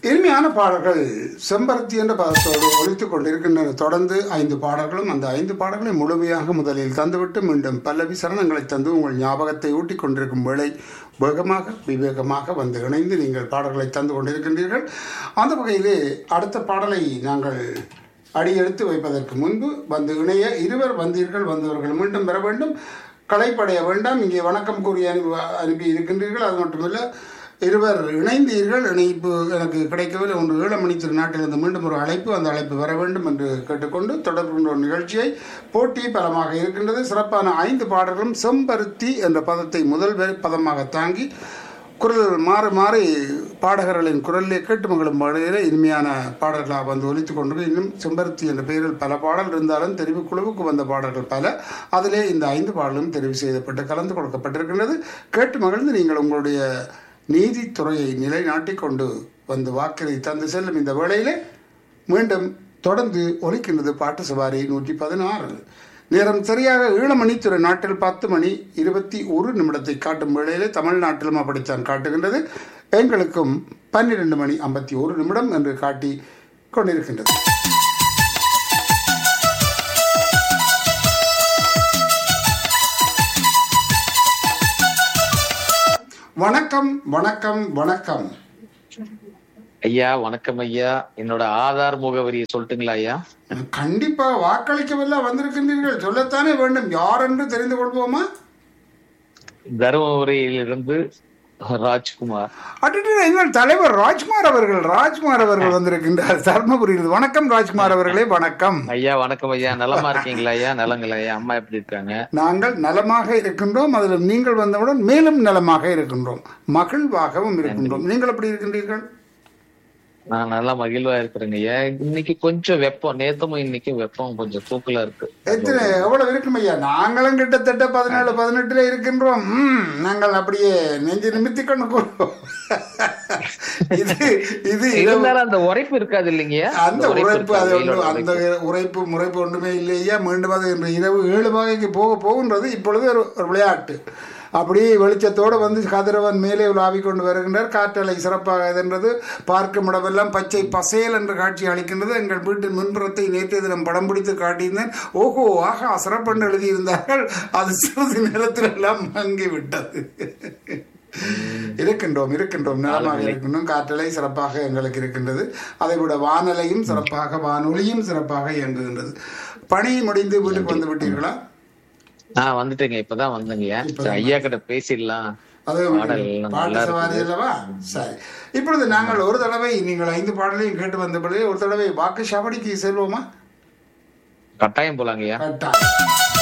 இனிமையான பாடல்கள் செம்பருத்தி என்ற பதத்தோடு ஒழித்துக் கொண்டிருக்கின்றன தொடர்ந்து ஐந்து பாடல்களும் அந்த ஐந்து பாடல்களை முழுமையாக முதலில் தந்துவிட்டு மீண்டும் பல்லவி சரணங்களை தந்து உங்கள் ஞாபகத்தை ஊட்டிக் கொண்டிருக்கும் வேளை வேகமாக விவேகமாக வந்து இணைந்து நீங்கள் பாடல்களை தந்து கொண்டிருக்கின்றீர்கள் அந்த வகையிலே அடுத்த பாடலை நாங்கள் அடியெடுத்து வைப்பதற்கு முன்பு வந்து இணைய இருவர் வந்தீர்கள் வந்தவர்கள் மீண்டும் பெற வேண்டும் களைப்படைய வேண்டாம் இங்கே வணக்கம் கூறி அனுப்பி அனுப்பி இருக்கின்றீர்கள் அது மட்டுமல்ல இருவர் இணைந்தீர்கள் இணைப்பு எனக்கு கிடைக்கவில்லை ஒன்று ஈழமணி திருநாட்டிலிருந்து மீண்டும் ஒரு அழைப்பு அந்த அழைப்பு வர வேண்டும் என்று கேட்டுக்கொண்டு தொடர்புகின்ற ஒரு நிகழ்ச்சியை போட்டி பலமாக இருக்கின்றது சிறப்பான ஐந்து பாடல்களும் செம்பருத்தி என்ற பதத்தை முதல் வரி பதமாக தாங்கி குரல் மாறி மாறி பாடகர்களின் குரலிலே கேட்டு மகளும் பாடலிலே இனிமையான பாடல்களாக வந்து ஒலித்துக் கொண்டு இன்னும் செம்பருத்தி என்ற பெயரில் பல பாடல் இருந்தாலும் தெரிவு குழுவுக்கு வந்த பாடல்கள் பல அதிலே இந்த ஐந்து பாடலும் தெரிவு செய்யப்பட்டு கலந்து கொடுக்கப்பட்டிருக்கின்றது கேட்டு மகிழ்ந்து நீங்கள் உங்களுடைய நீதித்துறையை நிலைநாட்டிக் கொண்டு வந்து வாக்கினை தந்து செல்லும் இந்த வேளையிலே மீண்டும் தொடர்ந்து ஒலிக்கின்றது பாட்டு சவாரி நூற்றி பதினாறு நேரம் சரியாக ஈழமணி துறை நாட்டில் பத்து மணி இருபத்தி ஒரு நிமிடத்தை காட்டும் வேளையிலே தமிழ்நாட்டிலும் அப்படித்தான் காட்டுகின்றது எங்களுக்கும் பன்னிரண்டு மணி ஐம்பத்தி ஒரு நிமிடம் என்று காட்டி கொண்டிருக்கின்றது வணக்கம் வணக்கம் வணக்கம் ஐயா வணக்கம் ஐயா என்னோட ஆதார் முகவரியை சொல்லட்டுங்களா ஐயா கண்டிப்பா வாக்களிக்கவெல்லாம் வந்திருக்கின்றீர்கள் சொல்லத்தானே வேண்டும் யார் என்று தெரிந்து கொள்வோமா தருமபுரியிலிருந்து ராஜ்குமார் அட்டு எங்கள் தலைவர் ராஜ்குமார் அவர்கள் ராஜ்குமார் அவர்கள் வந்திருக்கின்றார் தர்மபுரியில் வணக்கம் ராஜ்குமார் அவர்களே வணக்கம் ஐயா வணக்கம் ஐயா நலமா இருக்கீங்களா ஐயா நலங்களா ஐயா அம்மா எப்படி இருக்காங்க நாங்கள் நலமாக இருக்கின்றோம் அதில் நீங்கள் வந்தவுடன் மேலும் நலமாக இருக்கின்றோம் மகிழ்வாகவும் இருக்கின்றோம் நீங்கள் எப்படி இருக்கின்றீர்கள் நான் நல்லா மகிழ்வா இருக்கிறேங்க ஐயா இன்னைக்கு கொஞ்சம் வெப்பம் நேத்தமும் இன்னைக்கும் வெப்பம் கொஞ்சம் தூக்கலா இருக்கு எத்தனை எவ்வளவு இருக்கும் ஐயா நாங்களும் கிட்டத்தட்ட பதினேழு பதினெட்டுல இருக்கின்றோம் ம், நாங்கள் அப்படியே நெஞ்சு நிமித்தி கொண்டு கூறுவோம் இது இது இரவு இருந்தாலும் அந்த உரைப்பு இருக்காது இல்லைங்கய்யா அந்த உரைப்பு அது ஒன்று வெயிலோட அந்த உரைப்பு முறைப்பு ஒன்றுமே இல்லையா மீண்டும் அது இன்று இரவு ஏழு வகைக்கு போக போகின்றது இப்பொழுது ஒரு ஒரு விளையாட்டு அப்படியே வெளிச்சத்தோடு வந்து கதிரவன் மேலே உலாவிக் கொண்டு வருகின்றார் காற்றலை சிறப்பாக இதென்றது பார்க்கும் இடமெல்லாம் பச்சை பசேல் என்று காட்சி அளிக்கின்றது எங்கள் வீட்டின் முன்புறத்தை நேற்றைய தினம் படம் பிடித்து காட்டியிருந்தேன் ஓஹோ ஆஹா சிறப்பென்று எழுதியிருந்தார்கள் அது சிறிது நேரத்தில் எல்லாம் மங்கி விட்டது இருக்கின்றோம் இருக்கின்றோம் நலமாக இருக்கின்றோம் காற்றலை சிறப்பாக எங்களுக்கு இருக்கின்றது அதை விட வானலையும் சிறப்பாக வானொலியும் சிறப்பாக இயங்குகின்றது பணி முடிந்து வீட்டுக்கு வந்து விட்டீர்களா ஆஹ் வந்துட்டேங்க இப்பதான் வந்தேங்கய்யா சரி, ஐயா கிட்ட பேசிடலாம் அது பாடல் எல்லாம் பாட்டு நல்லா சவாரி அல்லவா சரி இப்பொழுது நாங்கள் ஒரு தடவை நீங்கள் ஐந்து பாடலையும் கேட்டு வந்த பிறகு ஒரு தடவை வாக்கு சாவடிக்கு செல்வோமா கட்டாயம் போலாங்கய்யா கட்டாயம்